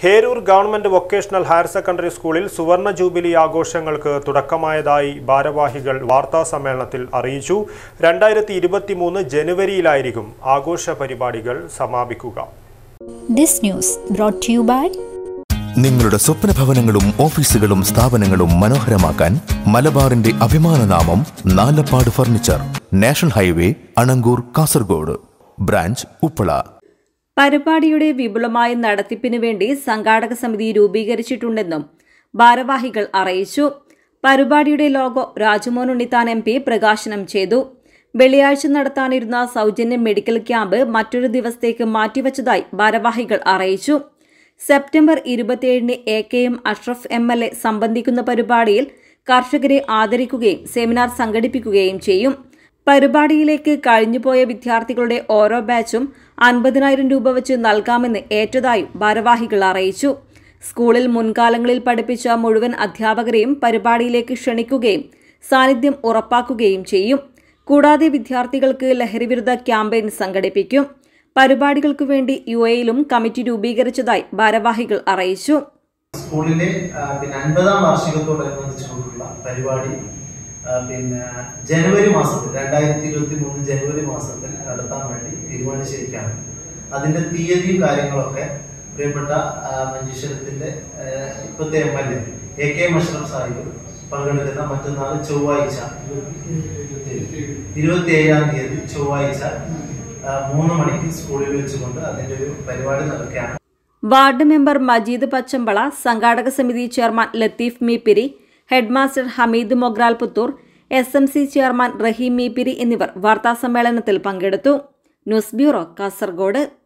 ഹേരൂർ government vocational higher secondary സ്കൂളിൽ സുവർണ jubilee ആഘോഷങ്ങൾക്ക് തുടക്കമായതായി ഭാരവാഹികൾ വാർത്താ സമ്മേളനത്തിൽ അറിയിച്ചു രണ്ടായിരത്തി ഇരുപത്തിമൂന്ന് ജനുവരിയിലായിരിക്കും ആഘോഷ പരിപാടികൾ സമാപിക്കുക This news brought to you by നിങ്ങളുടെ സ്വപ്ന ഭവനങ്ങളും ഓഫീസുകളും സ്ഥാപനങ്ങളും മനോഹരമാക്കാൻ മലബാറിന്റെ അഭിമാനനാമം Nalappad furniture national highway Anangoor Kasaragod branch Uppala പരിപാടിയുടെ വിപുലമായ നടത്തിപ്പിനു വേണ്ടി സംഘാടക സമിതി രൂപീകരിച്ചിട്ടുണ്ടെന്നും ഭാരവാഹികൾ അറിയിച്ചു പരിപാടിയുടെ logo Rajmohan Unnithan M P പ്രകാശനം ചെയ്തു വെള്ളിയാഴ്ച നടത്താനിരുന്ന സൗജന്യ മെഡിക്കൽ ക്യാമ്പ് മറ്റൊരു ദിവസത്തേക്ക് മാറ്റിവച്ചതായി ഭാരവാഹികൾ അറിയിച്ചു സെപ്റ്റംബർ ഇരുപത്തിയേഴിന് A K M Ashraf M L A സംബന്ധിക്കുന്ന പരിപാടിയിൽ കർഷകരെ ആദരിക്കുകയും സെമിനാർ സംഘടിപ്പിക്കുകയും ചെയ്യും പരിപാടിയിലേക്ക് കഴിഞ്ഞുപോയ വിദ്യാർത്ഥികളുടെ ഓരോ ബാച്ചും അൻപതിനായിരം രൂപ വെച്ച് നൽകാമെന്ന് ഏറ്റതായും ഭാരവാഹികൾ അറിയിച്ചു സ്കൂളിൽ മുൻകാലങ്ങളിൽ പഠിപ്പിച്ച മുഴുവൻ അധ്യാപകരെയും പരിപാടിയിലേക്ക് ക്ഷണിക്കുകയും സാന്നിധ്യം ഉറപ്പാക്കുകയും ചെയ്യും കൂടാതെ വിദ്യാർത്ഥികൾക്ക് ലഹരിവിരുദ്ധ ക്യാമ്പയിൻ സംഘടിപ്പിക്കും പരിപാടികൾക്കു വേണ്ടി യു എയിലും കമ്മിറ്റി രൂപീകരിച്ചതായി ഭാരവാഹികൾ അറിയിച്ചു സ്കൂളിലെ ആ, പിന്നെ അൻപതാം വാർഷികത്തോടനുബന്ധിച്ചുകൊണ്ടുള്ള പരിപാടി ആ, പിന്നെ ജനുവരി മാസത്തിൽ രണ്ടായിരത്തി ഇരുപത്തി മൂന്ന് ജനുവരി മാസത്തിൽ നടത്താൻ വേണ്ടി തീരുമാനിച്ചിരിക്കുകയാണ് അതിന്റെ തീയതിയും കാര്യങ്ങളൊക്കെ പ്രിയപ്പെട്ട ആ, മഞ്ചേശ്വരത്തിന്റെ ആ, ഇപ്പോഴത്തെ M L A A K മഷ്റഫ് സാഹിബ് പങ്കെടുക്കുന്ന മറ്റന്നാൾ ചൊവ്വാഴ്ച ഇരുപത്തി ഏഴാം തീയതി ചൊവ്വാഴ്ച ആ, മൂന്ന് മണിക്ക് സ്കൂളിൽ വെച്ചുകൊണ്ട് അതിന്റെ ഒരു പരിപാടി നടക്കുകയാണ് വാർഡ് മെമ്പർ മജീദ് പച്ചമ്പള സംഘാടക സമിതി chairman Latheef Meeppiri headmaster Hameed Mogral Puthur S M C chairman Raheem Meeppiri എന്നിവർ വാർത്താസമ്മേളനത്തിൽ പങ്കെടുത്തു ന്യൂസ് ബ്യൂറോ കാസർഗോഡ്